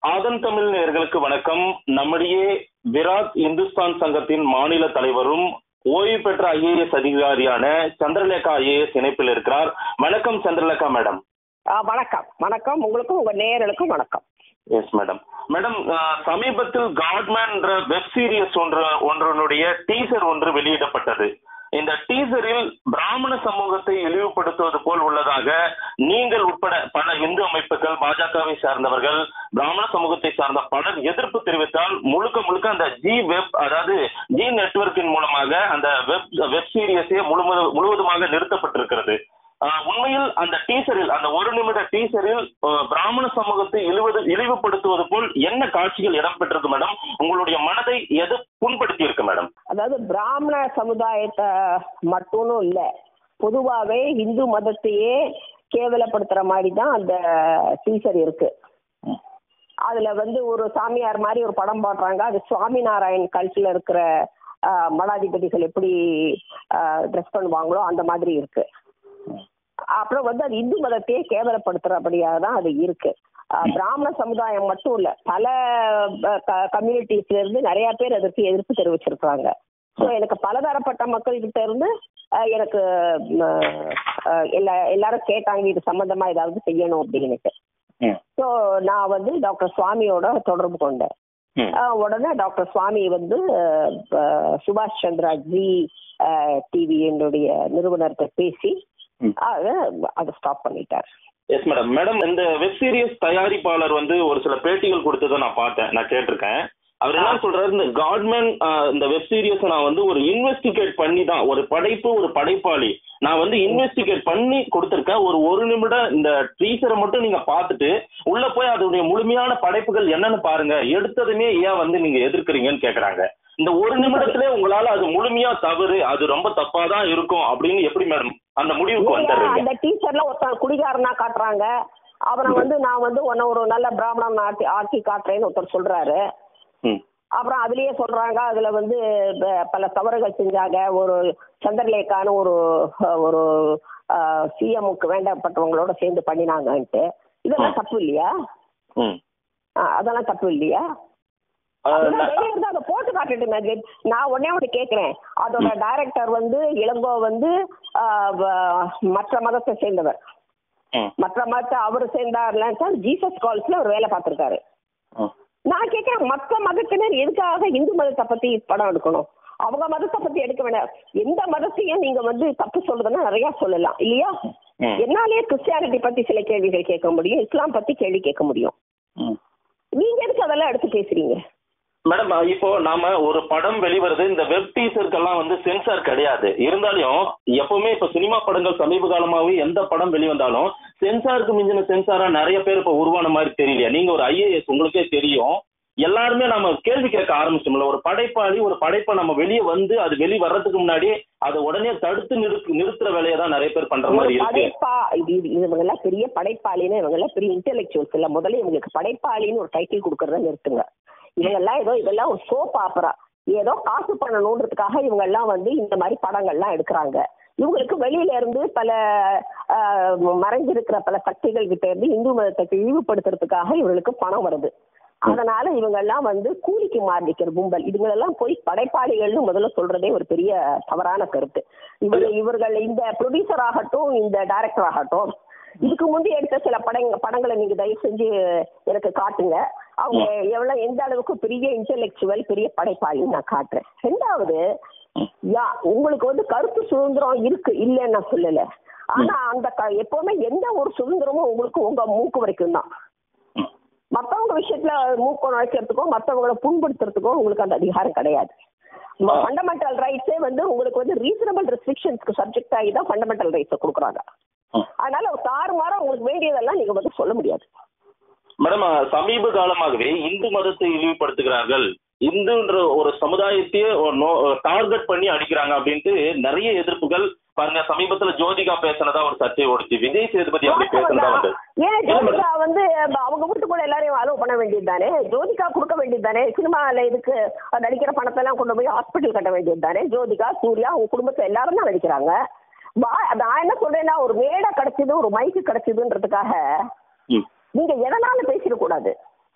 ஆதன் தமிழ் நேயர்களுக்கு வணக்கம் நம்முடைய விராட் இந்துஸ்தான் சங்கத்தின் மாநில தலைவரும் ஓய்வு பெற்ற ஐஏஎஸ் அதிகாரியான சந்திரலேகா ஐஏஎஸ் இணைப்பில் இருக்கிறார் வணக்கம் சந்திரலேகா மேடம் ஆ, வணக்கம் வணக்கம் உங்களுக்கும் உங்க நேயர்களுக்கும் வணக்கம் எஸ் மேடம் மேடம் அஹ், சமீபத்தில் காட்மேன் என்ற வெப் சீரிஸ் ஒன்று ஒன்றனுடைய டீசர் ஒன்று வெளியிடப்பட்டது இந்த டீசரில் பிராமண சமூகத்தை இழிவுபடுத்துவது போல் உள்ளதாக நீங்கள் உட்பட பல இந்து அமைப்புகள் பாஜகவை சார்ந்தவர்கள் பிராமண சமூகத்தை சார்ந்த பலர் எதிர்ப்பு தெரிவித்தால் முழுக்க முழுக்க அந்த ஜி வெப் அதாவது ஜி நெட்வொர்க்கின் மூலமாக அந்த வெப் வெப் சீரியஸே முழுவது முழுவதுமாக நிறுத்தப்பட்டிருக்கிறது ஆஹ் உண்மையில் அந்த டீசரில் அந்த ஒரு நிமிட டீசரில் ஆஹ் பிராமண சமூகத்தை இழிவது இழிவுபடுத்துவது போல் என்ன காட்சிகள் இடம்பெற்றிருக்கு மேடம் உங்களுடைய மனதை எது புண்படுத்தி இருக்கு மேடம் அதாவது பிராமண சமுதாயத்தை மட்டும்னு இல்ல பொதுவாவே இந்து மதத்தையே கேவலப்படுத்துற மாதிரி தான் அந்த டீசர் இருக்கு அதுல வந்து ஒரு சாமியார் மாதிரி ஒரு படம் போடுறாங்க அது சுவாமிநாராயண் கல்ச்சில் இருக்கிற ஆஹ், மடாதிபதிகள் எப்படி ட்ரெஸ் பண்ணுவாங்களோ அந்த மாதிரி இருக்கு அப்புறம் வந்து அது இந்து மதத்தையே கேவலப்படுத்துறபடியாக தான் அது இருக்கு ஆஹ், பிராமண சமுதாயம் மட்டும் இல்ல பல கம்யூனிட்டிஸ்ல இருந்து நிறைய பேர் அதற்கு எதிர்ப்பு தெரிவிச்சிருக்காங்க ஸோ எனக்கு பலதரப்பட்ட மக்கள் கிட்ட இருந்து ஆஹ், எனக்கு ம், ஆஹ், எல்லா எல்லாரும் கேட்டாங்க இது சம்பந்தமா ஏதாவது செய்யணும் அப்படின்னுட்டு ஸோ நான் வந்து டாக்டர் சுவாமியோட தொடர்பு கொண்டேன் ஆஹ் உடனே டாக்டர் சுவாமி வந்து ஆஹ் சுபாஷ் சந்திரா ஜி டிவி என்னுடைய நிறுவனர்கிட்ட பேசி அதை அதை ஸ்டாப் பண்ணிட்டார் எஸ் மேடம் மேடம் இந்த வெப் சீரிஸ் தயாரிப்பாளர் வந்து ஒரு சில பேட்டிகள் கொடுத்ததை நான் பார்த்தேன் நான் கேட்டிருக்கேன் அவர் என்ன சொல்றாரு இந்த காட்மேன் இந்த வெப் சீரிஸ் நான் வந்து ஒரு இன்வெஸ்டிகேட் பண்ணி தான் ஒரு படைப்பு ஒரு படைப்பாளி நான் வந்து இன்வெஸ்டிகேட் பண்ணி கொடுத்துருக்கேன் ஒரு ஒரு நிமிடம் இந்த டீசரை மட்டும் நீங்க பார்த்துட்டு உள்ள போய் அதோடைய முழுமையான படைப்புகள் என்னன்னு பாருங்க எடுத்ததுமே ஏன் வந்து நீங்க எதிர்க்கிறீங்கன்னு கேக்குறாங்க இந்த ஒரு நிமிடத்திலே உங்களால அது முழுமையா தவறு அது ரொம்ப தப்பா தான் இருக்கும் அப்படின்னு எப்படி மேடம் அந்த முடிவுக்கு வந்துடுறீங்க அந்த டீச்சர்ல ஒருத்தன் குடிகாரனா காட்டுறாங்க அவனை வந்து நான் வந்து உன்னை ஒரு நல்ல பிராமணன் ஆக்கி ஆக்கி காட்டுறேன்னு ஒருத்தர் சொல்றாரு ம் அப்புறம் அதுலயே சொல்றாங்க அதுல வந்து ப- பல தவறுகள் செஞ்சாங்க ஒரு சந்திரலேகான்னு ஒரு ஒரு சிஎம்முக்கு வேண்டப்பட்டவங்களோட சேர்ந்து பண்ணினாங்கன்ட்டு இதெல்லாம் தப்பு இல்லையா ம் ஆ, அதெல்லாம் தப்பு இல்லையா ஆஹ் அதெல்லாம் நான்- வெளிய இருந்து அதை போட்டு காட்டுட்டு நான் கே- நான் ஒன்னே ஒன்று கேட்கிறேன் அதோட டைரக்டர் வந்து இளங்கோ வந்து ஆ, வ- மற்ற மதத்தை சேர்ந்தவர் ம், மற்ற மதத்தை அவர் சேர்ந்தார்லன்னு ஜீசஸ் கால்ஸ்ல ஒரு வேலை பார்த்திருக்காரு ம். நான் கேட்கிறேன் மற்ற மதத்தினர் எதுக்காக இந்து மதத்தை பத்தி படம் எடுக்கணும் அவங்க மதத்தை பத்தி எடுக்க வேண்டாம் எந்த மதத்தையும் நீங்க வந்து தப்பு சொல்றதுன்னா நிறைய சொல்லலாம் இல்லையா ம். என்னாலேயே கிறிஸ்டியானிட்டி பத்தி சில கேள்விகள் கேட்க முடியும் இஸ்லாம் பத்தி கேள்வி கேட்க முடியும் ம். நீங்க எதுக்கு அதெல்லாம் எடுத்து பேசுறீங்க மேடம் இப்போ நாம ஒரு படம் வெளிவருது இந்த வெப் டீசருக்கெல்லாம் வந்து சென்சார் கிடையாது இருந்தாலும் எப்பவுமே இப்ப சினிமா படங்கள் சமீப காலமாவே எந்த படம் வெளிவந்தாலும் சென்சாருக்கு மிஞ்சின சென்சாரா நிறைய பேர் இப்ப உருவான மாதிரி தெரியலையா நீங்க ஒரு ஐஏஎஸ் உங்களுக்கே தெரியும் எல்லாருமே நம்ம கேள்வி கேட்க ஆரம்பிச்சோம்ல ஒரு படைப்பாளி ஒரு படைப்பை நம்ம வெளியே வந்து அது வெளி வர்றதுக்கு முன்னாடி அதை உடனே தடுத்து நிறுத்து நிறுத்துற வேலையை தான் நிறைய பேர் பண்ற ஒரு மாதிரி இருக்கு படைப்பா இது இது- இவங்க எல்லாம் பெரிய படைப்பாளின்னு இவங்க எல்லாம் பெரிய இன்டெலெக்சுவல்ஸ் இல்ல முதல்ல இவங்களுக்கு படைப்பாளின்னு ஒரு டைட்டில் கொடுக்கறத நிறுத்துங்க இவங்க எல்லாம் ஏதோ இதெல்லாம் ஒரு சோப் ஆப்பரா ஏதோ காசு பண்ணணுன்றதுக்காக இவங்க எல்லாம் வந்து இந்த மாதிரி படங்கள்லாம் எடுக்கிறாங்க இவங்களுக்கு வெளியில இருந்து பல ஆஹ், மறைஞ்சிருக்கிற பல சக்திகள் கிட்ட இருந்து இந்து மதத்தை இழிவுபடுத்துறதுக்காக இவங்களுக்கு பணம் வருது அதனால இவங்க எல்லாம் வந்து கூலிக்கு மாறிக்கிற கும்பல் இதுங்களெல்லாம் போய் படைப்பாளிகள்னு முதல்ல சொல்றதே ஒரு பெரிய தவறான கருத்து இவங்க இவர்கள் இந்த ப்ரொடியூசர் ஆகட்டும் இந்த டைரக்டர் ஆகட்டும் இதுக்கு முந்தி எடுத்த சில படங்க படங்களை நீங்க தயவு செஞ்சு எனக்கு காட்டுங்க அவங்க எவ்வளவு எந்த அளவுக்கு பெரிய இன்டெலெக்சுவல் பெரிய படைப்பாளின்னு நான் காட்டுறேன் ரெண்டாவது யா உங்களுக்கு வந்து கருத்து சுதந்திரம் இருக்கு இல்லைன்னு நான் சொல்லல ஆனா அந்த க- எப்பவுமே எந்த ஒரு சுதந்திரமும் உங்களுக்கு உங்க மூக்கு வரைக்கும் தான் மத்தவங்க விஷயத்துல மூக்க நுழைக்கிறதுக்கோ மத்தவங்கள புண்படுத்துறதுக்கோ உங்களுக்கு அந்த அதிகாரம் கிடையாது ஆ. ஃபண்டமெண்டல் ரைட்ஸே வந்து உங்களுக்கு வந்து ரீசனபிள் ரெஸ்ட்ரிக்ஷன்ஸ்க்கு சப்ஜெக்ட் ஆகி தான் ஃபண்டமெண்டல் ரைட்ஸை கொடுக்குறாங்க ம். அதனால தாறுமாறா உங்களுக்கு வேண்டியதெல்லாம் நீங்க வந்து சொல்ல முடியாது மேடம் அஹ், சமீப காலமாகவே இந்து மதத்தை இழிவுபடுத்துகிறார்கள் இந்துன்ற ஒரு சமுதாயத்தையே டார்கெட் பண்ணி அடிக்கிறாங்க அப்படின்ட்டு நிறைய எதிர்ப்புகள் பாருங்க சமீபத்துல ஜோதிகா பேசினதா ஒரு சர்ச்சை ஓடுச்சு விஜய் சேதுபதி அப்படி பேசினதா வந்து ஏன் ஜோதிகா வந்து அவங்க வீட்டுக்குள்ள எல்லாரையும் அலோவ் பண்ண வேண்டியது தானே ஜோதிகா கொடுக்க வேண்டியது தானே சினிமால இதுக்கு நடிக்கிற பணத்தை எல்லாம் கொண்டு போய் ஹாஸ்பிட்டல் கட்ட வேண்டியது தானே ஜோதிகா சூர்யா உங்க குடும்பத்துல எல்லாரும் தான் நடிக்கிறாங்க வா- நான் என்ன சொல்றேன்னா ஒரு மேடை கிடைச்சது ஒரு மைக்கு கிடைச்சதுன்றதுக்காக ம் நீங்க எதனால பேசிடக்கூடாது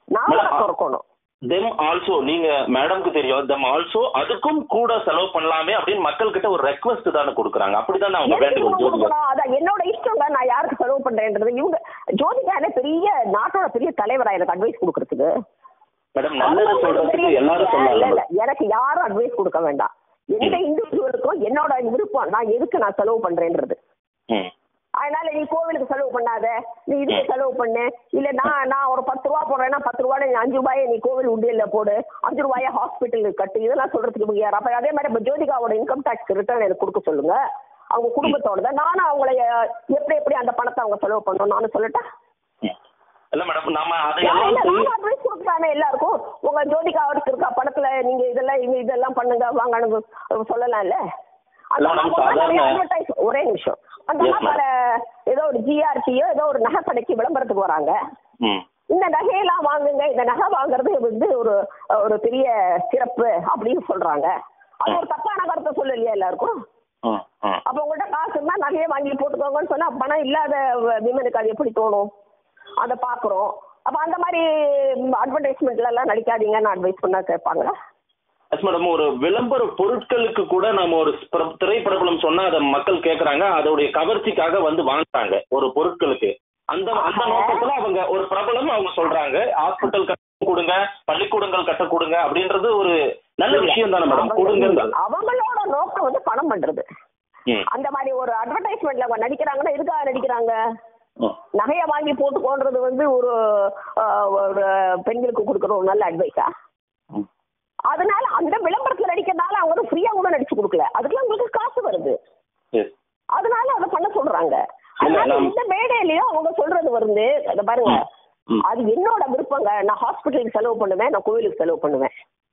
நான் மேடம், பிறக்கணும் தெம் ஆல்சோ நீங்க மேடம்க்கு தெரியும் தெம் ஆல்சோ அதுக்கும் கூட செலவு பண்ணலாமே அப்படின்னு மக்கள் கிட்ட ஒரு ரெக்வஸ்ட் தானே கொடுக்குறாங்க அப்படிதானே அவங்க எதுக்கு வேண்டுகோள் இவங்க ஜோதிகா கொடுக்கணும்? அதான் என்னோட இஷ்டம் தான் நான் யாருக்கு செலவு பண்றேன்றது இவங்க ஜோதிகானே பெரிய நாட்டோட பெரிய தலைவரா எனக்கு அட்வைஸ் கொடுக்கறதுக்கு மேடம் நல்லது அவங்க சொல்றதுக்கு பெரிய- எல்லாரும் இல்ல, சொல்லலாம் இல்ல, எனக்கு யாரும் அட்வைஸ் கொடுக்க வேண்டாம் எந்த இண்டிவிஜுவலுக்கும் என்னோட விருப்பம் நான் எதுக்கு நான் செலவு பண்றேன்றது ம் அதனால நீ கோவிலுக்கு செலவு பண்ணாத நீ இதுக்கு செலவு பண்ணு இல்ல நான் நான் ஒரு பத்து ரூபா போடுறேன்னா பத்து ரூபாய் நீ அஞ்சு ரூபாயை நீ கோவில் உண்டியல்ல போடு அஞ்சு ரூபாயை ஹாஸ்பிட்டலுக்கு கட்டு இதெல்லாம் சொல்றதுக்கு இவங்க யார் அப்ப அதே மாதிரி இப்ப ஜோதிகாவோட இன்கம் டாக்ஸ் ரிட்டர்ன் எனக்கு கொடுக்க சொல்லுங்க அவங்க குடும்பத்தோட தான் நானும் அவங்கள அஹ், எப்படி எப்படி அந்த பணத்தை அவங்க செலவு பண்ணணும் நானும் சொல்லட்டா ம். இல்ல மேடம் நம்ம இல்ல, அதையெல்லாம் செய்- நானும் advice கொடுக்கலாமே எல்லாருக்கும் உங்க ஜோதிகாவுக்கு இருக்க பணத்துல நீங்க இதெல்லாம் இங்க இதெல்லாம் பண்ணுங்க வாங்கன்னு சொல்லலாம்ல அந்த இல்ல, அம்மா madam, சாதாரண- advertise ஒரே நிமிஷம் அந்த Yes, அம்மா பாரு, ஏதோ ஒரு ஜிஆர்டியோ ஏதோ ஒரு நகை கடைக்கு விளம்பரத்துக்கு வராங்க ம் இந்த நகையெல்லாம் வாங்குங்க இந்த நகை வாங்குறது வந்து ஒரு ஒரு பெரிய சிறப்பு அப்படின்னு சொல்றாங்க அது ஒரு தப்பான கருத்தை சொல்லலையா எல்லாருக்கும் ம் ம் அப்ப உங்கள்ட்ட காசு இருந்தா நகையை வாங்கி போட்டுக்கோங்கன்னு சொன்னா பணம் இல்லாத விமனுக்கு அது எப்படி தோணும் அதை பாக்குறோம் அப்ப அந்த மாதிரி அட்வர்டைஸ்மெண்ட்ல எல்லாம் நடிக்காதீங்கன்னு அட்வைஸ் பண்ணா கேட்பாங்களா எஸ் மேடம் ஒரு விளம்பர பொருட்களுக்கு கூட நம்ம ஒரு பிர- திரைப்பிரபலம் சொன்னா அதை மக்கள் கேக்குறாங்க அதோடைய கவர்ச்சிக்காக வந்து வாங்குறாங்க ஒரு பொருட்களுக்கு அந்த அந்த ஆஹா. நோக்கத்துல அவங்க ஒரு பிரபலம் அவங்க சொல்றாங்க ஹாஸ்பிட்டல் கட்ட கொடுங்க பள்ளிக்கூடங்கள் கட்ட கொடுங்க அப்படின்றது ஒரு நல்ல விஷயம் தானே மேடம் கொடுங்க அவங்க- அவங்களோட நோக்கம் வந்து பணம் பண்றது ம் அந்த மாதிரி ஒரு அட்வர்டைஸ்மெண்ட்ல அவங்க நடிக்கிறாங்கன்னா எதுக்காக நடிக்கிறாங்க ம். நகையை வாங்கி போட்டுக்கோன்றது வந்து ஒரு ஆஹ், ஒரு பெண்களுக்கு கொடுக்குற ஒரு நல்ல அட்வைஸா ம். அதனால அந்த விளம்பரத்துல நடிக்கிறதுனால அவங்க வந்து ஃப்ரீயா கூட நடிச்சு கொடுக்கல அதுக்கெல்லாம் உங்களுக்கு காசு வருது Yes. அதனால அதை பண்ண சொல்றாங்க இல்ல, அதனால நாம்- இந்த மேடையிலயும் அவங்க சொல்றது வந்து அதை பாருங்க ம். அது என்னோட விருப்பங்க நான் ஹாஸ்பிட்டலுக்கு செலவு பண்ணுவேன் நான் கோவிலுக்கு செலவு பண்ணுவேன்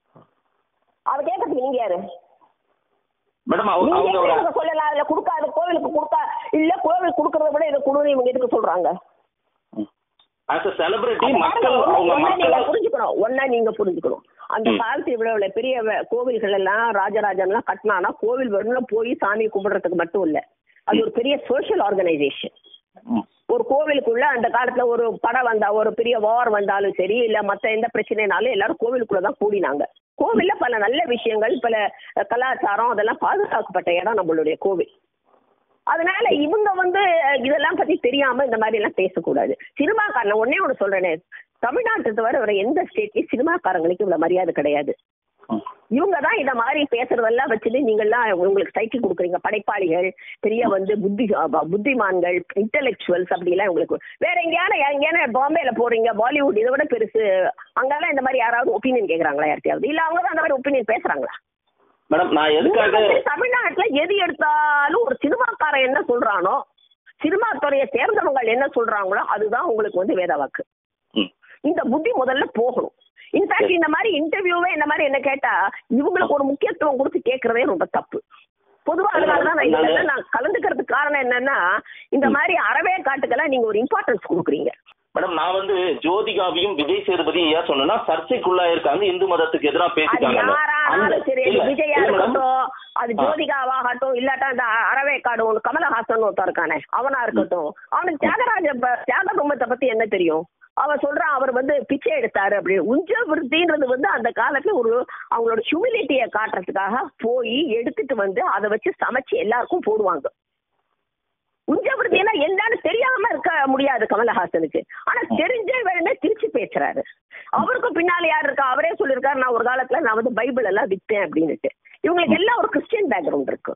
அதை கேட்கறதுக்கு நீங்க யாரு மேடம் அவங்க நீங்க அவங்க எப்படி ஒரு இவங்க சொல்லலாம் அதுல கொடுக்காத கோவிலுக்கு கொடுக்கா இல்ல கோவில் கொடுக்கறத விட இதை கொடுன்னு இவங்க எதுக்கு சொல்றாங்க ஆஸ் அ செலிபிரிட்டி அது மக்கள் பாருங்க, அவங்க ஒண்ணா நீங்க மக்கள் புரிஞ்சுக்கணும் ஒன்னா நீங்க புரிஞ்சுக்கணும் அந்த ம். காலத்து இவ்வளவு பெரிய வ- கோவில்கள் எல்லாம் ராஜராஜன் எல்லாம் கட்டினானா கோவில் வெறும் போய் சாமி கும்பிடுறதுக்கு மட்டும் இல்ல அது ஒரு பெரிய சோஷியல் ஆர்கனைசேஷன் ம். ஒரு கோவிலுக்குள்ள அந்த காலத்துல ஒரு படம் வந்தா ஒரு பெரிய வார் வந்தாலும் சரி இல்ல மத்த எந்த பிரச்சனைனாலும் எல்லாரும் கோவிலுக்குள்ள தான் கூடினாங்க கோவில்ல பல நல்ல விஷயங்கள் பல அஹ், கலாச்சாரம் அதெல்லாம் பாதுகாக்கப்பட்ட இடம் நம்மளுடைய கோவில் அதனால இவங்க வந்து அஹ், இதெல்லாம் பத்தி தெரியாம இந்த மாதிரி எல்லாம் பேசக்கூடாது சினிமாக்காரன் ஒன்னே ஒன்று சொல்றேனே தமிழ்நாட்டை தவிர வேற எந்த ஸ்டேட்லயும் சினிமாக்காரங்களுக்கு இவ்வளவு மரியாதை கிடையாது ம். இவங்க தான் இந்த மாதிரி பேசுறதெல்லாம் வச்சுட்டு நீங்கெல்லாம் உங்களுக்கு சைக்கிள் கொடுக்குறீங்க படைப்பாளிகள் பெரிய வந்து புத்தி அஹ் புத்திமான்கள் இன்டெலெக்சுவல்ஸ் அப்படிலாம் உங்களுக்கு வேற எங்கேயான எங்கேயான பாம்பேல போறீங்க பாலிவுட் இதை விட பெருசு அங்கெல்லாம் இந்த மாதிரி யாராவது ஒப்பீனியன் கேக்குறாங்களா யார்ட்டையாவது இல்ல அவங்க தான் அந்த மாதிரி ஒப்பீனியன் பேசுறாங்களா மேடம் நான் இங்க எதுக்காக வந்து தமிழ்நாட்டுல எது எடுத்தாலும் ஒரு சினிமாக்காரன் என்ன சொல்றானோ சினிமா துறையை சேர்ந்தவங்க என்ன சொல்றாங்களோ அதுதான் உங்களுக்கு வந்து வேத வாக்கு ம். இந்த புத்தி முதல்ல போகணும் இன்ஃபேக்ட் இந்த மாதிரி இன்டர்வியூவே இந்த மாதிரி என்ன கேட்டா இவங்களுக்கு ஒரு முக்கியத்துவம் கொடுத்து கேட்கறதே ரொம்ப தப்பு பொதுவா அதனாலதான் நான் இதுல நான் கலந்துக்கிறதுக்கு காரணம் என்னன்னா இந்த மாதிரி அறவே காட்டுக்கெல்லாம் நீங்க ஒரு இம்பார்ட்டன்ஸ் கொடுக்குறீங்க மேடம் நான் வந்து ஜோதிகாவையும் விஜய் சேதுபதி ஏன் சொன்னேன்னா சர்ச்சைக்குள்ளா இருக்காங்க இந்து மதத்துக்கு எதிராக அது பேசிட்டாங்க யாரானாலும் சரி இல்ல, விஜயா இல்ல மேடம். இருக்கட்டும் அது ஆ. ஜோதிகாவாகட்டும் இல்லாட்டா இந்த அறவேக்காடு ஒன்று கமலஹாசன் ஒருத்தன் இருக்கானே அவனா இருக்கட்டும் அவனுக்கு தியாகராஜ ப- தியாக கும்பத்தை பத்தி என்ன தெரியும் அவன் சொல்றான் அவர் வந்து பிச்சை எடுத்தாரு அப்படின்னு உஞ்ச விருத்தின்றது வந்து அந்த காலத்துல ஒரு அவங்களோட ஹியூமிலிட்டியை காட்டுறதுக்காக போய் எடுத்துட்டு வந்து அதை வச்சு சமைச்சு எல்லாருக்கும் போடுவாங்க உஞ்சவிருத்தினா என்னன்னு தெரியாம இருக்க முடியாது கமலஹாசனுக்கு ஆனா தெரிஞ்சே வேணுமே திருச்சி பேசுறாரு அவருக்கும் பின்னால யார் இருக்கா அவரே சொல்லியிருக்காரு நான் ஒரு காலத்துல நான் வந்து பைபிள் எல்லாம் வித்தேன் அப்படின்னுட்டு இவங்களுக்கு எல்லாம் ஒரு கிறிஸ்டியன் பேக்ரவுண்ட் இருக்கு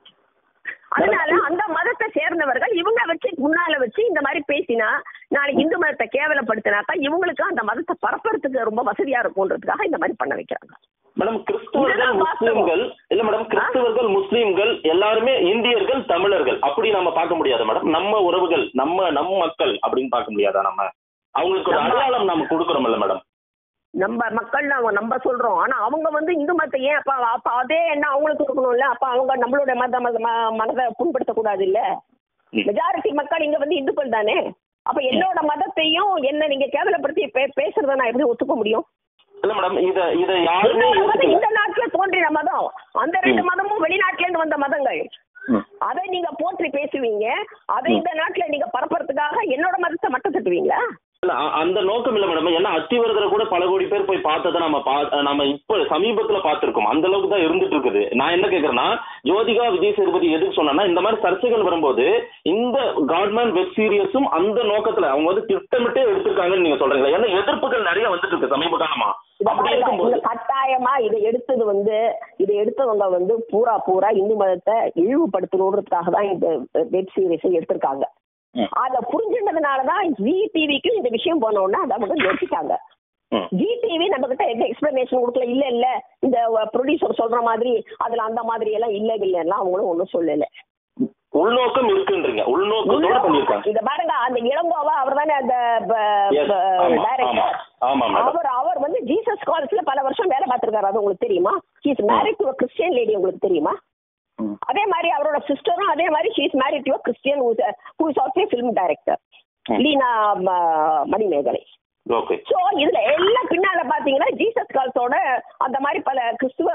அதனால அந்த மதத்தை சேர்ந்தவர்கள் இவங்க வச்சு முன்னால வச்சு இந்த மாதிரி பேசினா நாளைக்கு இந்து மதத்தை கேவலப்படுத்தினாக்கா இவங்களுக்கு அந்த மதத்தை பரப்புறதுக்கு ரொம்ப வசதியா இருக்கும்ன்றதுக்காக இந்த மாதிரி பண்ண வைக்கிறாங்க மேடம் கிறிஸ்துவர்கள் இதெல்லாம் வாஸ்தவம். முஸ்லிம்கள் இல்ல மேடம் கிறிஸ்துவர்கள் முஸ்லிம்கள் எல்லாருமே இந்தியர்கள் தமிழர்கள் அப்படி நம்ம பார்க்க முடியாது மேடம் நம்ம உறவுகள் நம்ம நம் மக்கள் அப்படின்னு பார்க்க முடியாதா நம்ம அவங்களுக்கு ஒரு நம்ம- அடையாளம் நம்ம கொடுக்குறோம்ல மேடம் நம்ம மக்கள் அவங்க நம்ம சொல்றோம் ஆனா அவங்க வந்து இந்து மதத்தை ஏன் அப்ப அப்ப அதே என்ன அவங்களுக்கு இருக்கணும்ல அப்ப அவங்க நம்மளுடைய மத மத- ம- மனதை புண்படுத்த கூடாது இல்ல ம். மெஜாரிட்டி மக்கள் இங்க வந்து இந்துக்கள் தானே அப்ப என்னோட மதத்தையும் என்ன நீங்க கேவலப்படுத்தி பே- பேசுறத நான் எப்படி ஒத்துக்க முடியும் இல்ல மேடம் இத இத யாருமே என்னோட மதம் யோசிக்கல இந்த நாட்டுல தோன்றின மதம் அந்த ரெண்டு ம். மதமும் வெளிநாட்டுல இருந்து வந்த மதங்கள் ம். அதை நீங்க போற்றி பேசுவீங்க அதை ம். இந்த நாட்டுல நீங்க பரப்புறதுக்காக என்னோட மதத்தை மட்டும் தட்டுவீங்களா இல்ல, அ- அந்த நோக்கம் இல்ல மேடம் ஏன்னா அத்திவரதரை கூட பல கோடி பேர் போய் பார்த்ததை நம்ம பா- நம்ம இப்ப சமீபத்துல பார்த்திருக்கோம் அந்த அளவுக்கு தான் இருந்துட்டு இருக்குது நான் என்ன கேக்குறேன்னா ஜோதிகா விஜய் சேதுபதி எதுக்கு சொன்னா இந்த மாதிரி சர்ச்சைகள் வரும்போது இந்த காட்மேன் வெப் சீரியஸும் அந்த நோக்கத்துல அவங்க வந்து திட்டமிட்டே எடுத்திருக்காங்கன்னு நீங்க சொல்றீங்களா ஏன்னா எதிர்ப்புகள் நிறைய வந்துட்டு இருக்கு சமீப காலமா இத அப்படி பாருங்க, இருக்கும்போது இந்த கட்டாயமா இதை எடுத்தது வந்து இதை எடுத்தவங்க வந்து பூரா பூரா இந்து மதத்தை இழிவுபடுத்தணுன்றதுக்காக தான் இந்த வெப் சீரிஸை எடுத்திருக்காங்க ம். அத புரிஞ்சுனதுனாலதான் ஜி டிவிக்கு இந்த விஷயம் போனோம்னா அதை அவங்க நிறுத்திட்டாங்க ம். ஜி டிவி நம்ம கிட்ட எந்த எக்ஸ்பிளனேஷன் கொடுக்கல இல்ல இல்ல இந்த ப்ரொடியூசர் சொல்ற மாதிரி அதுல அந்த மாதிரி எல்லாம் இல்ல இல்ல அவங்களும் ஒண்ணும் சொல்லல உள்நோக்கம் இருக்குன்றீங்க உள்நோக்கத்தோட பண்ணிருக்காங்க இத பாருங்க அந்த இளங்கோவா அவர் தானே அந்த Yes, ஆமா, ஆமா, டைரக்டர் ஆமா மேடம் அவர் அவர் வந்து ஜீசஸ் கால்ஸ்ல பல வருஷம் வேலை பார்த்திருக்காரு அது உங்களுக்கு தெரியுமா he's married to Christian lady உங்களுக்கு தெரியுமா ம். அதே மாதிரி அவரோட சிஸ்டரும் அதே மாதிரி she's married to Christian who is also film director ம். லீனா ம- மணிமேகலை ஓகே சோ இதுல எல்லாம் பின்னால பாத்தீங்கன்னா ஜீசஸ் கால்ஸோட அந்த மாதிரி பல கிறிஸ்துவ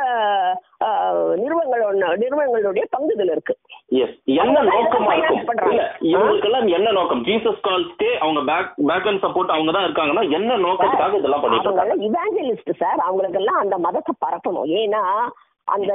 அஹ், நிறுவனங்களோட நிறுவனங்களுடைய பங்கு இதுல இருக்கு எஸ் என்ன அவங்க நோக்கமா finance இருக்கும் பண்றாங்க. இல்ல இவங்களுக்கெல்லாம் என்ன நோக்கம் ஜீசஸ் கால்ஸ்க்கே அவங்க பேக் பேக் அண்ட் சப்போர்ட் அவங்க தான் இருக்காங்கன்னா என்ன நோக்கத்துக்காக இதெல்லாம் பண்ணிட்டு இருக்காங்க அவங்க இவாஞ்சலிஸ்ட் சார் அவங்களுக்கெல்லாம் அந்த மதத்தை பரப்பணும் ஏன்னா அந்த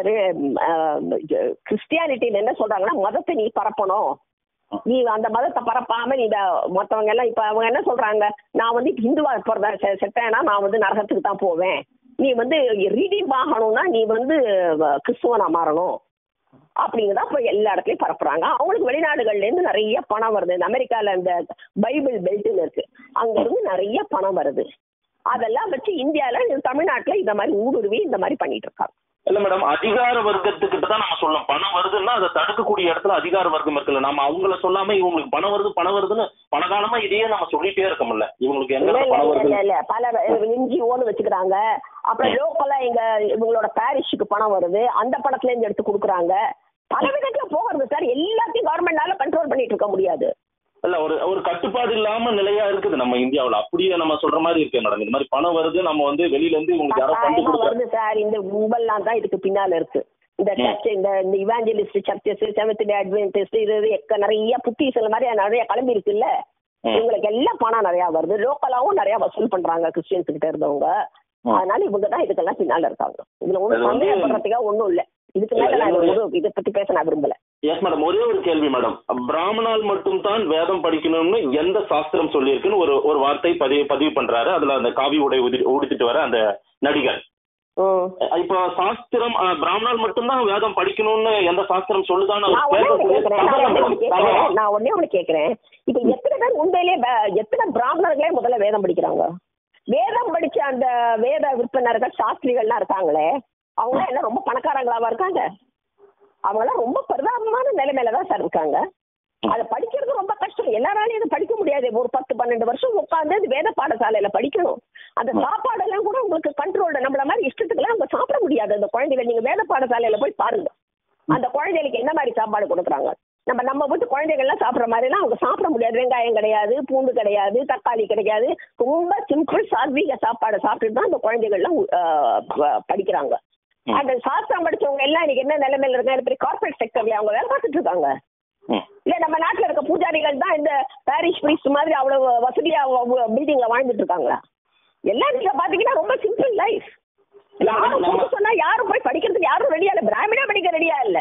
கிறிஸ்டியானிட்டியில என்ன சொல்றாங்கன்னா மதத்தை நீ பரப்பணும் நீ அந்த மதத்தை பரப்பாம நீ இத மத்தவங்க எல்லாம் இப்ப அவங்க என்ன சொல்றாங்க நான் வந்து இப்ப ஹிந்துவா போறதா செ- செத்தேன்னா நான் வந்து நரகத்துக்கு தான் போவேன் நீ வந்து ரீடிங் ஆகணும்னா நீ வந்து அஹ், கிறிஸ்துவனா மாறணும் அப்படிங்கதான் இப்ப எல்லா இடத்துலயும் பரப்புறாங்க அவங்களுக்கு வெளிநாடுகள்ல இருந்து நிறைய பணம் வருது இந்த அமெரிக்கால இந்த பைபிள் பெல்ட்னு இருக்கு அங்க இருந்து நிறைய பணம் வருது அதெல்லாம் வச்சு இந்தியால தமிழ்நாட்டுல இந்த மாதிரி ஊடுருவி இந்த மாதிரி பண்ணிட்டு இருக்காங்க இல்ல மேடம் அதிகார வர்க்கத்துக்கிட்ட தான் நம்ம சொல்லணும் பணம் வருதுன்னா அதை தடுக்கக்கூடிய இடத்துல அதிகார வர்க்கம் இருக்குல்ல நம்ம அவங்கள சொல்லாம இவங்களுக்கு பணம் வருது பணம் வருதுன்னு பல காலமா இதையே நம்ம சொல்லிட்டே இருக்கோம்ல இவங்களுக்கு இல்ல எங்க இல்ல பணம் இல்ல வருது இல்ல இல்ல பல என்ஜிஓன்னு வச்சுக்கிறாங்க அப்புறம் லோக்கலா எங்க இவங்களோட பாரிஷுக்கு பணம் வருது அந்த பணத்துல இருந்து எடுத்து கொடுக்குறாங்க பல விதத்துல போகிறது சார் எல்லாத்தையும் கவர்மெண்டால கண்ட்ரோல் பண்ணிட்டு இருக்க முடியாது இல்ல ஒரு ஒரு கட்டுப்பாடு இல்லாம நிலையா இருக்குது நம்ம இந்தியாவுல அப்படியே நம்ம சொல்ற மாதிரி இருக்கு மேடம் இந்த மாதிரி பணம் வருது நம்ம வந்து வெளியில இருந்து இவங்களுக்கு யாரோ ஃபண்டு கட்டாயமா கொடுக்குறாங்க வருது சார் இந்த கும்பல்லாம் தான் இதுக்கு பின்னால இருக்கு இந்த ம். சர்ச் இந்த இந்த evangelist churches seventh day adventist இது இது எக்க நிறைய புத்திசல் மாதிரி நிறைய கிளம்பி இருக்குல்ல ம். இவங்களுக்கு எல்லாம் பணம் நிறைய வருது லோக்கலாவும் நிறைய வசூல் பண்றாங்க கிறிஸ்டியன்ஸ் கிட்ட இருந்தவங்க ம். அதனால இவங்க தான் இதுக்கெல்லாம் பின்னால இருக்காங்க இதுல அது ஒன்றும் வந்து- சந்தேகப்படுறதுக்கா ஒண்ணும் இல்ல இதுக்கு மேல நான் என்னுடைய- ஒரு இதை பத்தி பேச நான் விரும்பல எஸ் மேடம் ஒரே ஒரு கேள்வி மேடம் பிராமணால் மட்டும் தான் வேதம் படிக்கணும்னு எந்த சாஸ்திரம் சொல்லியிருக்குன்னு ஒரு ஒரு வார்த்தை பதிவு பதிவு பண்றாரு அதுல அந்த காவி உடை உதி உடுத்திட்டு வர அந்த நடிகர் ம். அஹ் இப்போ சாஸ்திரம் அஹ், பிராமணால் மட்டும்தான் வேதம் படிக்கணும்னு எந்த சாஸ்திரம் சொல்லுதான்னு அவர் நான் ஒண்ணே ஒண்ணு கேட்கக்கூடிய கேக்குறேன். நான் தவறா ஒண்ணே மேடம் ஒண்ணு கேக்குறேன். தவறா நான் ஒண்ணே ஒண்ணு கேக்குறேன் இப்ப எத்தனை பேர் உண்மையிலேயே ப- எத்தனை பிராமணர்களே முதல்ல வேதம் படிக்கிறாங்க வேதம் படிச்ச அந்த வேத விற்பனர்கள் சாஸ்திரிகள்லாம் இருக்காங்களே அவங்க என்ன ரொம்ப பணக்காரங்களாவா இருக்காங்க அவங்க எல்லாம் ரொம்ப பரிதாபமான நிலைமையில தான் சார் இருக்காங்க அதை படிக்கிறது ரொம்ப கஷ்டம் எல்லாராலையும் இதை படிக்க முடியாது ஒரு பத்து பன்னெண்டு வருஷம் உட்கார்ந்து அது வேத பாடசாலையில படிக்கணும் அந்த சாப்பாடெல்லாம் கூட உங்களுக்கு கண்ட்ரோல்ல நம்மள மாதிரி இஷ்டத்துக்குலாம் அவங்க சாப்பிட முடியாது அந்த குழந்தைகள் நீங்க வேத பாடசாலையில போய் பாருங்க அந்த குழந்தைகளுக்கு என்ன மாதிரி சாப்பாடு கொடுக்குறாங்க நம்ம நம்ம வீட்டு குழந்தைகள்லாம் சாப்பிட்ற மாதிரிலாம் அவங்க சாப்பிட முடியாது வெங்காயம் கிடையாது பூண்டு கிடையாது தக்காளி கிடையாது ரொம்ப சிம்பிள் சாத்வீக சாப்பாடை சாப்பிட்டுட்டு தான் அந்த குழந்தைகள்லாம் ஆஹ், ப- படிக்கிறாங்க ம். அந்த சாஸ்திரம் படிச்சவங்க எல்லாம் இன்னைக்கு என்ன நிலைமையில இருக்காங்க பெரிய கார்பரேட் செக்டர்ல அவங்க வேலை பார்த்துட்டு இருக்காங்க ம். இல்ல நம்ம நாட்டுல இருக்க பூஜாரிகள் தான் இந்த பாரிஷ் பிரீஸ்ட் மாதிரி அவ்வளவு வசதியா பில்டிங்ல வாழ்ந்துட்டு இருக்காங்களா எல்லாம் நீங்க பாத்தீங்கன்னா ரொம்ப சிம்பிள் லைஃப் யாரும் நம்ம- போக சொன்னா யாரும் போய் படிக்கிறதுக்கு யாரும் ரெடியா இல்ல பிராமணா படிக்க ரெடியா இல்ல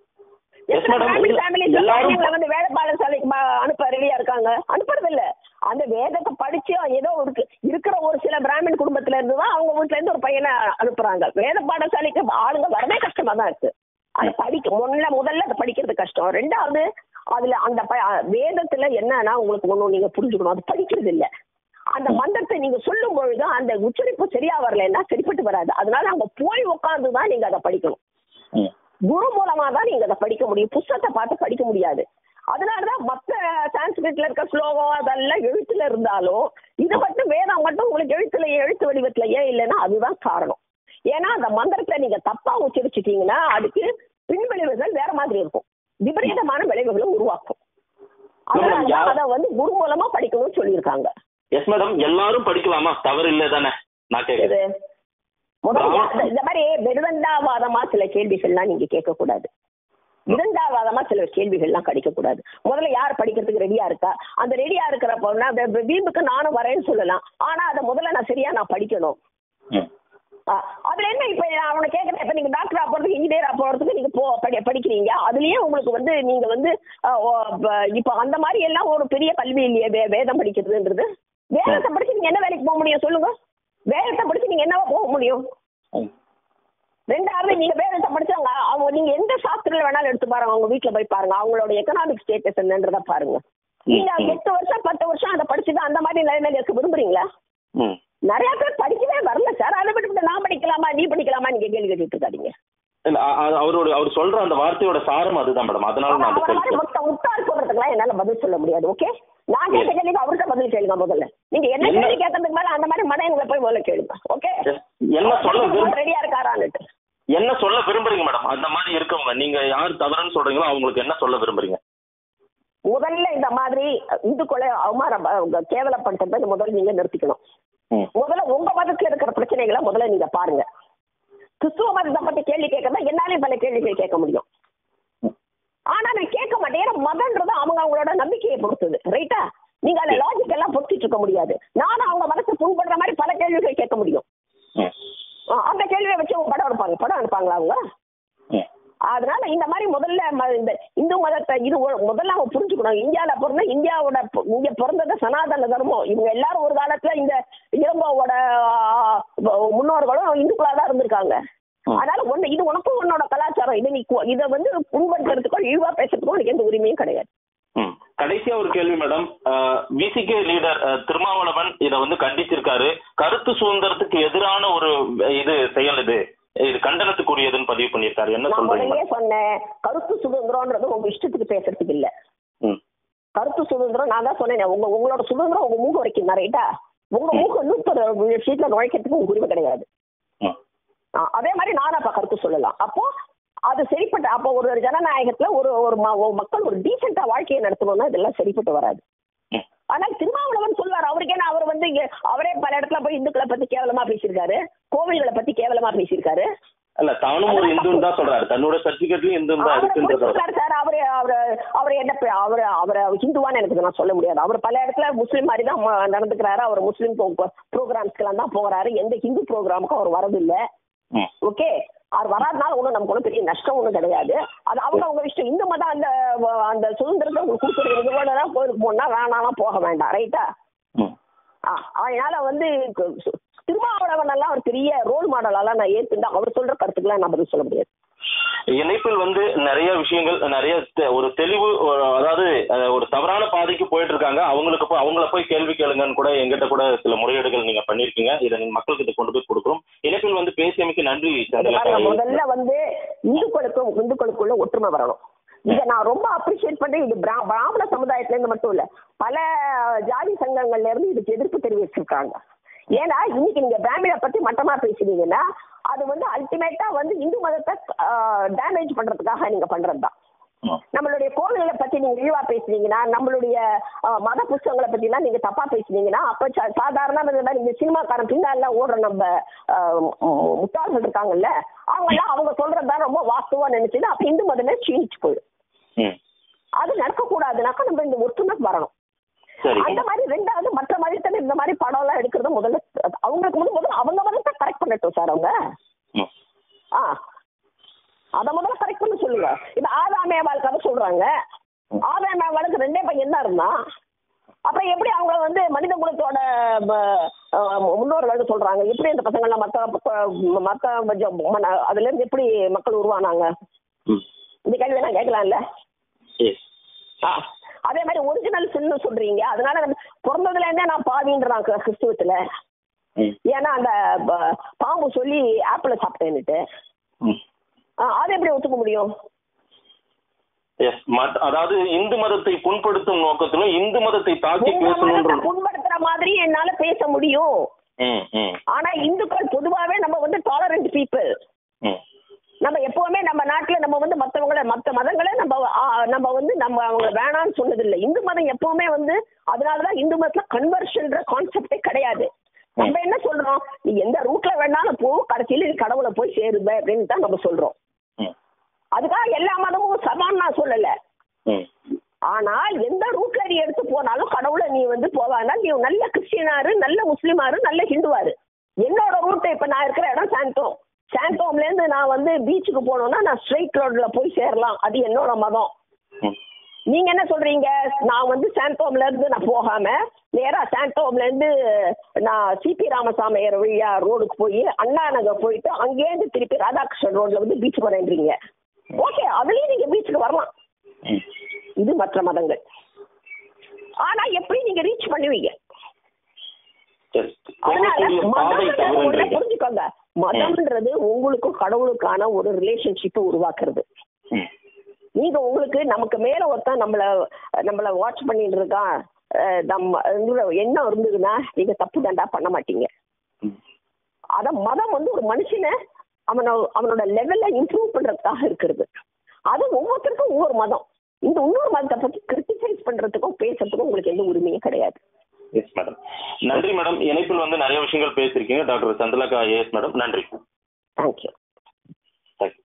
Yes, எத்தனை madam. பிராமின் இல்ல, families எல்லாரும் குழந்தைங்களை வந்து வேலை பாடசாலைக்கு ம- அனுப்ப ரெடியா இருக்காங்க அனுப்புறது இல்ல அந்த வேதத்தை படிச்சு ஏதோ இருக்கு இருக்கிற ஒரு சில பிராமின் குடும்பத்துல இருந்து தான் அவங்க வீட்டுல இருந்து ஒரு பையனை அனுப்புறாங்க வேத பாடசாலைக்கு ஆளுங்க வரவே கஷ்டமா தான் இருக்கு அது படிக்க முதல்ல முதல்ல அதை படிக்கிறது கஷ்டம் ரெண்டாவது அதுல அந்த ப- வேதத்துல என்னன்னா உங்களுக்கு ஒண்ணும் நீங்க புரிஞ்சுக்கணும் அது படிக்கிறது இல்ல அந்த மந்திரத்தை நீங்க சொல்லும் பொழுது அந்த உச்சரிப்பு சரியா வரலைன்னா சரிப்பட்டு வராது அதனால அங்க போய் உட்கார்ந்து தான் நீங்க அதை படிக்கணும் ம். குரு மூலமா தான் நீங்க அதை படிக்க முடியும் புஸ்தகத்தை பார்த்து படிக்க முடியாது அதனாலதான் மத்த சான்ஸ்கிரிட்ல இருக்க ஸ்லோகம் அதெல்லாம் எழுத்துல இருந்தாலும் இது மட்டும் வேதம் மட்டும் உங்களுக்கு எழுத்துல எழுத்து வடிவத்துல ஏன் இல்லைன்னா அதுதான் காரணம் ஏன்னா அந்த மந்திரத்தை நீங்க தப்பா உச்சரிச்சிட்டீங்கன்னா அதுக்கு பின்விளைவுகள் வேற மாதிரி இருக்கும் விபரீதமான விளைவுகளும் உருவாக்கும் அதனால யா- அதை வந்து குரு மூலமா படிக்கணும்னு சொல்லியிருக்காங்க எஸ் மேடம் எல்லாரும் படிக்கலாமா தவறு இல்லை தானே நான் கேட்குறேன் இது முதல்ல ஆமா. இந்த- இந்த மாதிரி வெறுவண்டாவாதமா சில கேள்விகள்லாம் நீங்க கேட்க கூடாது இரண்டாவதமா சில கேள்விகள்லாம் கிடைக்க கூடாது முதல்ல யார் படிக்கிறதுக்கு ரெடியா இருக்கா அந்த ரெடியா இருக்கிறப்ப வீம்புக்கு நானும் வரேன்னு சொல்லலாம் ஆனா அதை முதல்ல நான் சரியா நான் படிக்கணும் ம் ஆ, அதுல என்ன இப்ப நான் அவனை கேக்குறேன் இப்ப நீங்க டாக்டரா போறதுக்கு இன்ஜினியரா போறதுக்கு நீங்க போ படி படிக்கிறீங்க அதுலயே உங்களுக்கு வந்து நீங்க வந்து ஆ, ஓ, ப- இப்ப அந்த மாதிரி எல்லாம் ஒரு பெரிய கல்வி இல்லையே வே- வேதம் படிக்கிறதுன்றது வேதத்தை படிச்சு நீங்க என்ன வேலைக்கு போக முடியும் சொல்லுங்க வேதத்தை படிச்சு நீங்க என்னவா போக முடியும் ம் ரெண்டாவது நீங்க வேதத்தை படிச்சவங்க அவங்க நீங்க எந்த சாஸ்திரத்துல வேணாலும் எடுத்து பாருங்க அவங்க வீட்டுல போய் பாருங்க அவங்களோட எக்கனாமிக் ஸ்டேட்டஸ் என்னன்றத பாருங்க நீங்க ம். எட்டு வருஷம் பத்து வருஷம் அதை படிச்சுதான் அந்த மாதிரி நிலைமையில இருக்க விரும்புறீங்களா ம் நிறைய பேர் படிக்கவே வரல சார் அதை விட்டு நான் படிக்கலாமா நீ படிக்கலாமா நீங்க கேள்வி கேட்டுட்டு இருக்காதீங்க இல்ல அ- அ- அவரோட அவர் சொல்ற அந்த வார்த்தையோட சாரம் அதுதான் மேடம் அதனால நான் அந்த அவரை மாதிரி கேள்வி மொத்த முட்டாள் சொல்றதுக்குலாம் என்னால பதில் சொல்ல முடியாது ஓகே நான் கேட்ட கேள்விக்கு அவர்கிட்ட பதில் கேளுங்க முதல்ல நீங்க என்ன என்ன- கேள்வி கேட்கறதுக்கு மேல அந்த மாதிரி மடையங்களை போய் முதல்ல கேளுங்க ஓகே என்ன சொல்ல விரும்ப ரெடியா இருக்காரான்னுட்டு என்ன சொல்ல விரும்புறீங்க மேடம் அந்த மாதிரி இருக்கவங்க நீங்க யார் தவறுன்னு சொல்றீங்களோ அவங்களுக்கு என்ன சொல்ல விரும்புறீங்க முதல்ல இந்த மாதிரி இந்துக்களை அவமானம் அஹ், கேவலப்படுத்துறதை முதல்ல நீங்க நிறுத்திக்கணும் ம் முதல்ல உங்க மதத்துல இருக்கிற பிரச்சனைகளை முதல்ல நீங்க பாருங்க கிறிஸ்துவ மதத்தை பத்தி கேள்வி கேட்கறதா என்னாலையும் பல கேள்விகள் கேட்க முடியும் ஆனா நான் கேட்க மாட்டேன் ஏன்னா மதன்றது அவங்க அவங்களோட நம்பிக்கையை பொறுத்தது ரைட்டா நீங்க அந்த லாஜிக் எல்லாம் பொறுத்திட்டு இருக்க முடியாது நானும் அவங்க மனசை புண்படுற மாதிரி பல கேள்விகள் கேட்க முடியும் ம் ஆ, அந்த கேள்வியை வச்சு அவங்க படம் எடுப்பாங்க படம் எடுப்பாங்களா அவங்க ம் அதனால இந்த மாதிரி முதல்ல ம- இந்த இந்து மதத்தை இது ஒரு- முதல்ல அவங்க புரிஞ்சுக்கணும் இந்தியால பிறந்த இந்தியாவோட பு- இங்க பிறந்தது சனாதன தர்மம் இவங்க எல்லாரும் ஒரு காலத்துல இந்த இளங்கோவோட ஆ, முன்னோர்களும் இந்துக்களா தான் இருந்திருக்காங்க ம். அதனால ஒண்ணு இது உனக்கும் உன்னோட கலாச்சாரம் இதை நீ கு- இதை வந்து புண்படுத்துறதுக்கோ இழிவா பேசுறதுக்கோ உனக்கு எந்த உரிமையும் கிடையாது ம். கடைசியா ஒரு கேள்வி மேடம் விசிகே லீடர் திருமாவளவன் இதை வந்து கண்டிச்சிருக்காரு கருத்து சுதந்திரத்துக்கு எதிரான ஒரு இது செயல் இது இது கண்டனத்துக்குரியதுன்னு பதிவு பண்ணியிருக்காரு என்ன நான் சொல்றீங்க முதல்லயே மேடம் சொன்னேன் கருத்து சுதந்திரம்ன்றது உங்க இஷ்டத்துக்கு பேசுறதுக்கு இல்ல ம் கருத்து சுதந்திரம் நான் தான் சொன்னேன் உங்க உங்களோட சுதந்திரம் உங்க மூக்கு வரைக்கும் தான் ரைட்டா உங்க மூக்கு இன்னொரு சீட்ல நுழைக்கிறதுக்கு உங்களுக்கு உரிமை கிடையாது ம் ஆ, அதே மாதிரி நானும் அப்ப கருத்து சொல்லலாம் அப்போ அது சரிப்பட்ட அப்போ ஒரு ஜனநாயகத்துல ஒரு ஒரு ம- ஒரு மக்கள் ஒரு டீசெண்டா வாழ்க்கையை நடத்தணும்னா இதெல்லாம் சரிப்பட்டு வராது ம் ஆனால் திருமாவளவன் சொல்வார் அவருக்கு என்ன அவர் வந்து இங்க அவரே பல இடத்துல போய் இந்துக்களை பத்தி கேவலமா பேசியிருக்காரு கோவில்களை பத்தி கேவலமா பேசியிருக்காரு அல்ல தானும் ஒரு இந்துன்னு தான் சொல்றாரு தன்னோட சர்டிபிகேட்லயும் இந்து தான் அவரை இருக்குன்றத புரிஞ்சுக்கிறாரு சார் அவரு அவரு அவர் என்ன பே- அவரு அவரு ஹிந்துவான்னு எனக்கு நான் சொல்ல முடியாது அவர் பல இடத்துல முஸ்லீம் மாதிரி தான் ம- நடந்துக்கிறாரு அவர் முஸ்லீம் ப்ரோக்ராம்ஸ்க்கெல்லாம் தான் போகிறாரு எந்த ஹிந்து ப்ரோக்ராமுக்கும் அவர் வரதில்லை ம் ஓகே அவர் வராதனால ஒன்றும் நமக்கு ஒன்றும் பெரிய நஷ்டம் ஒன்றும் கிடையாது அது அவங்க அவங்க இஷ்டம் இந்த மதம் அந்த அந்த சுதந்திரத்தை உங்களுக்கு கொடுக்குறது இது வேணா கோயிலுக்கு போனா வேணாலாம் போக வேண்டாம் ரைட்டா ம் ஆ அதனால வந்து கு- சு- திருமாவளவன் எல்லாம் ஒரு பெரிய ரோல் மாடலாலாம் நான் ஏத்துண்டா அவர் சொல்ற கருத்துக்கெல்லாம் நான் பதில் சொல்ல முடியாது இணைப்பில் வந்து நிறைய விஷயங்கள் நிறைய தெ- ஒரு தெளிவு ஒரு- அதாவது அஹ், ஒரு தவறான பாதைக்கு போயிட்டு இருக்காங்க அவங்களுக்கு போய் அவங்கள போய் கேள்வி கேளுங்கன்னு கூட எங்கிட்ட கூட சில முறையீடுகள் நீங்க பண்ணிருக்கீங்க இதை நீங்க மக்கள்கிட்ட கொண்டு போய் கொடுக்குறோம் இணைப்பில் வந்து பேசியமைக்கு நன்றி அது பாருங்க, சந்திரலேகா முதல்ல வந்து இந்துக்களுக்கும் இந்துக்களுக்குள்ள ஒற்றுமை வரணும் இத நான் ரொம்ப அப்ரிஷியேட் பண்றேன் இது பிரா- பிராமண சமுதாயத்துல இருந்து மட்டும் இல்ல பல ஜாதி சங்கங்கள்ல இருந்து இதுக்கு எதிர்ப்பு தெரிவிச்சிருக்காங்க ஏன்னா இன்னைக்கு நீங்க பிராமண பத்தி மட்டமா பேசுனீங்கன்னா அது வந்து அல்டிமேட்டா வந்து இந்து மதத்தை டேமேஜ் பண்றதுக்காக நீங்க பண்றதுதான் ம். நம்மளுடைய கோவில்களை பத்தி நீங்க இழிவா பேசுனீங்கன்னா நம்மளுடைய அஹ், மத புஸ்தகங்களை பத்தி எல்லாம் நீங்க தப்பா பேசுனீங்கன்னா அப்ப சா- சாதாரண இந்த நீங்க சினிமாக்காரன் பின்னால ஓடுற நம்ம அஹ், மு- முட்டாள்கள் இருக்காங்கல்ல அவங்க எல்லாம் அவங்க சொல்றதுதான் ரொம்ப வாஸ்துவா நினைச்சது அப்ப இந்து மதமே க்ஷீணிச்சு போயிடும் ம் அது நடக்க கூடாதுனாக்கா நம்ம இந்த ஒற்றுமை வரணும் சரி அந்த மாதிரி ரெண்டாவது மற்ற மதத்துல இந்த மாதிரி படம் எல்லாம் எடுக்கிறது முதல்ல அது அவங்களுக்கு வந்து முதல்ல அவங்க மதத்தை கரெக்ட் பண்ணட்டும் சார் அவங்க ம் ஆ அத முதல்ல கரெக்ட் பண்ண சொல்லுங்க இது ஆதாமேவாள் கதை சொல்றாங்க ஆதாமேவாளுக்கு ரெண்டே பையன் தான் இருந்தான் அப்புறம் எப்படி அவங்க வந்து மனித குலத்தோட ம, அஹ், முன்னோர்கள் சொல்றாங்க எப்படி இந்த பசங்கள்லாம் மத்த மத்த அதுல இருந்து எப்படி மக்கள் உருவானாங்க ம் இந்த கேள்வி நான் கேட்கலாம்ல எஸ் ஆ. அதே மாதிரி ஒரிஜினல் சின்னு சொல்றீங்க அதனால நம்ம பிறந்ததுல இருந்தே நான் பாவின்றான் கிற- கிறிஸ்துவத்துல ம் ஏன்னா அந்த ப- பாம்பு சொல்லி ஆப்பிள சாப்பிட்டேன்னுட்டு ம் ஆ, அதை எப்படி ஒத்துக்க முடியும் எஸ் மத் அதாவது இந்து மதத்தை புண்படுத்தும் நோக்கத்திலும் இந்து மதத்தை தாக்கி உங்க மதத்தை பேசணுன்ற புண்படுத்துற மாதிரி என்னால பேச முடியும் ம் ம் ஆனா இந்துக்கள் பொதுவாவே நம்ம வந்து டாலரண்ட் பீப்புள் ம் நம்ம எப்பவுமே நம்ம நாட்டுல நம்ம வந்து மத்தவங்கள மத்த மதங்களை நம்ம ஆ, நம்ம வந்து நம்ம அவங்க வேணாம்னு சொன்னதில்லை இந்து மதம் எப்பவுமே வந்து அதனாலதான் இந்து மதத்துல கன்வர்ஷன்ற கான்செப்டே கிடையாது நம்ம என்ன சொல்றோம் நீ எந்த ரூட்ல வேணாலும் போ கடைசியில நீ கடவுளை போய் சேருப அப்படின்னு தான் நம்ம சொல்றோம் ம் அதுக்காக எல்லா மதமும் சமான் நான் சொல்லல ம் ஆனால் எந்த ரூட்ல நீ எடுத்து போனாலும் கடவுளை நீ வந்து போவானா நீ நல்ல கிறிஸ்டியனாரு நல்ல முஸ்லிமாரு நல்ல ஹிந்துவாரு என்னோட ரூட் இப்ப நான் இருக்கிற இடம் சாந்தோம் சாந்தோம்ல இருந்து நான் வந்து பீச்சுக்கு போனோம்னா நான் ஸ்ட்ரைட் ரோட்ல போய் சேரலாம் அது என்னோட மதம் ம் நீங்க என்ன சொல்றீங்க நான் வந்து சாந்தோம்ல இருந்து நான் போகாம நேரா சாந்தோம்ல இருந்து நான் சிபி ராமசாமியர் வழியா ரோடுக்கு போய் அண்ணா நகர் போயிட்டு அங்கேருந்து திருப்பி ராதாகிருஷ்ணன் ரோட்ல வந்து பீச் போறேன்றீங்க ஓகே அதுலயும் நீங்க பீச்சுக்கு வரலாம் ம் இது மற்ற மதங்கள் ஆனா எப்படி நீங்க ரீச் பண்ணுவீங்க சரி அதனால போகக்கூடிய பாதை மதம்ன்றது ஒண்ணு தவறுன்றீங்க புரிஞ்சுக்கோங்க மதம்ன்றது உங்களுக்கும் கடவுளுக்கான ஒரு ரிலேஷன்ஷிப்பை உருவாக்குறது ம் நீங்க உங்களுக்கு நமக்கு மேல ஒருத்தன் நம்மள நம்மள வாட்ச் பண்ணிட்டு இருக்கான் அஹ் நம்ம இதுல எண்ணம் இருந்ததுன்னா நீங்க தப்பு தண்டா பண்ண மாட்டீங்க ம் அத மதம் வந்து ஒரு மனுஷனை அவன அவனோட லெவல்ல இம்ப்ரூவ் பண்றதுக்காக இருக்கிறது அது ஒவ்வொருத்தருக்கும் ஒவ்வொரு மதம் இந்த இன்னொரு மதத்தை பத்தி கிரிட்டிசைஸ் பண்றதுக்கும் பேசுறதுக்கும் உங்களுக்கு எந்த உரிமையும் கிடையாது எஸ் மேடம் நன்றி மேடம் இணைப்பில் வந்து நிறைய விஷயங்கள் பேசியிருக்கீங்க டாக்டர் சந்திரலகா ஏஎஸ் மேடம் நன்றி தேங்க்யூ